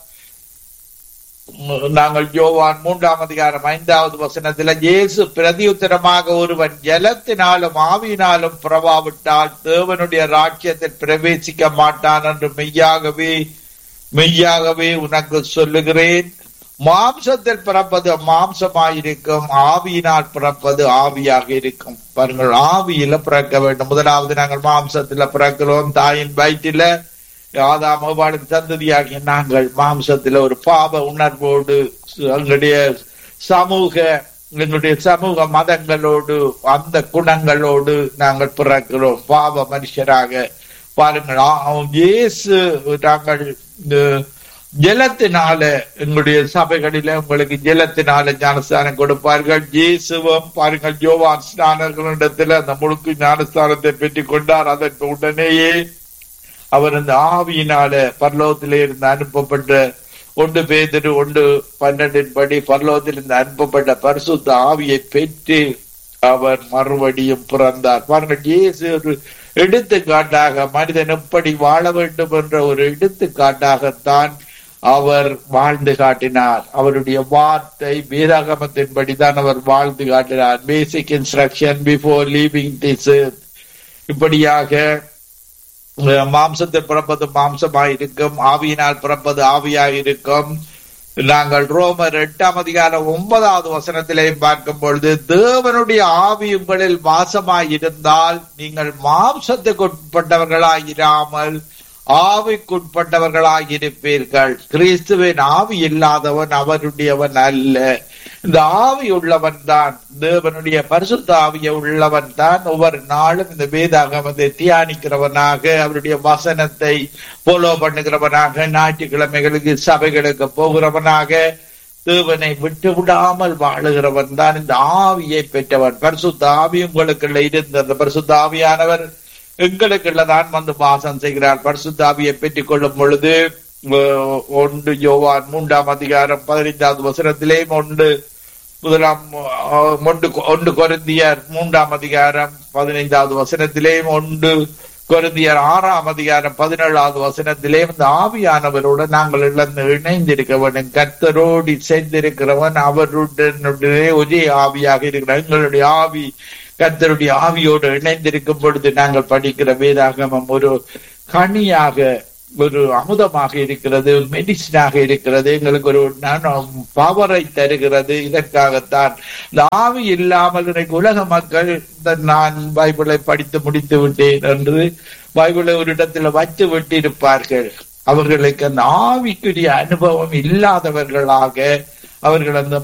Speaker 3: நாங்கள் யோவான் மூன்றாம் அதிகாரம் ஐந்தாவது வசனத்தில் இயேசு பிரதியுத்தரமாக ஒருவன் ஜலத்தினாலும் ஆவியினாலும் பிரபாவிட்டால் தேவனுடைய ராஜ்யத்தில் பிரவேசிக்க மாட்டான் என்று மெய்யாகவே மெய்யாகவே உனக்கு சொல்லுகிறேன் மாம்சத்தில் பிறப்பது மாம்சமாயிருக்கும் ஆவியினால் பிறப்பது ஆவியாக இருக்கும் பாருங்கள் ஆவியில பிறக்க வேண்டும் முதலாவது நாங்கள் மாம்சத்துல பிறக்கிறோம் தாயின் வயிற்றில ஆதாம் அவ்வாளின் சந்ததியாகிய நாங்கள் மாம்சத்துல ஒரு பாவ உணர்வோடு எங்களுடைய சமூக எங்களுடைய சமூக மதங்களோடு அந்த குணங்களோடு நாங்கள் பிறக்கிறோம் பாவ மனுஷராக பாருங்கள் ஆ- இயேசு நாங்கள் இந்த ஜலத்தினால எங்களுடைய சபைகளில உங்களுக்கு ஜலத்தினால ஞானஸ்தானம் கொடுப்பார்கள் இயேசுவும் பாருங்கள் யோவான் ஸ்நானர்களிடத்துல அந்த முழுக்கு ஞானஸ்தானத்தை பெற்றுக் கொண்டார் அதற்கு உடனேயே அவர் அந்த ஆவியினால பரலோகத்திலே இருந்து அனுப்பப்பட்ட ஒன்று பேதிரு ஒன்று பன்னெண்டின் படி பரலோகத்தில் இருந்து அனுப்பப்பட்ட பரிசுத்த ஆவியை பெற்று அவர் மறுபடியும் பிறந்தார் பாருங்கள் இயேசு ஒரு எடுத்துக்காட்டாக மனிதன் எப்படி வாழ வேண்டும் என்ற ஒரு எடுத்துக்காட்டாகத்தான் அவர் வாழ்ந்து காட்டினார் அவருடைய வார்த்தை வேதாகமத்தின்படி தான் அவர் வாழ்ந்து காட்டினார் basic instruction before leaving this இப்படியாக அஹ், மாம்சத்தில் பிறப்பது மாம்சமாய் இருக்கும் ஆவியினால் பிறப்பது ஆவியாய் இருக்கும் நாங்கள் ரோமர் எட்டாம் அதிகாரம் ஒன்பதாவது வசனத்திலேயும் பார்க்கும் பொழுது தேவனுடைய ஆவி உங்களில் வாசமாய் இருந்தால் நீங்கள் மாம்சத்துக்கு உட்பட்டவர்களாய் இராமல் ஆவிக்குட்பட்டவர்களாய் இருப்பீர்கள் கிறிஸ்துவின் ஆவி இல்லாதவன் அவருடையவன் அல்ல இந்த ஆவி உள்ளவன் தான் தேவனுடைய பரிசுத்த ஆவிய உள்ளவன் தான் ஒவ்வொரு நாளும் இந்த வேதாகமத்தை தியானிக்கிறவனாக அவருடைய வசனத்தை போலோ பண்ணுகிறவனாக ஞாயிற்றுக்கிழமைகளுக்கு சபைகளுக்கு போகிறவனாக தேவனை விட்டு விடாமல் வாழுகிறவன் தான் இந்த ஆவியை பெற்றவன் பரிசுத்த ஆவி உங்களுக்குள்ள இருந்த அந்த பரிசுத்த ஆவியானவர் எங்களுக்குள்ளதான் வந்து வாசம் செய்கிறார் பரிசுத்த ஆவியை பெற்றுக் கொள்ளும் பொழுது அஹ், ஒன்று யோவான் மூன்றாம் அதிகாரம் பதினைந்தாவது வசனத்திலேயும் ஒன்று முதலாம் அஹ், ஒன்று ஒன்று கொரிந்தியர் மூன்றாம் அதிகாரம் பதினைந்தாவது வசனத்திலேயும் ஒன்று கொரிந்தியர் ஆறாம் அதிகாரம் பதினேழாவது வசனத்திலே இந்த ஆவியானவரோடு நாங்கள் இழந்து இணைந்திருக்க வேண்டும் கர்த்தரோடு சேர்ந்திருக்கிறவன் அவருடனே ஒரே ஆவியாக இருக்கிறார் எங்களுடைய ஆவி கர்த்தருடைய ஆவியோடு இணைந்திருக்கும் பொழுது நாங்கள் படிக்கிற வேதாகமம் ஒரு கனியாக ஒரு அமுதமாக இருக்கிறது மெடிசினாக இருக்கிறது எங்களுக்கு ஒரு பவரை தருகிறது இதற்காகத்தான் இந்த ஆவி இல்லாமல் இன்னைக்கு உலக மக்கள் இந்த நான் பைபிளை படித்து முடித்து விட்டேன் என்று பைபிளை ஒரு இடத்துல வச்சு விட்டிருப்பார்கள் அவர்களுக்கு அந்த ஆவிக்குரிய அனுபவம் இல்லாதவர்களாக அவர்கள் அந்த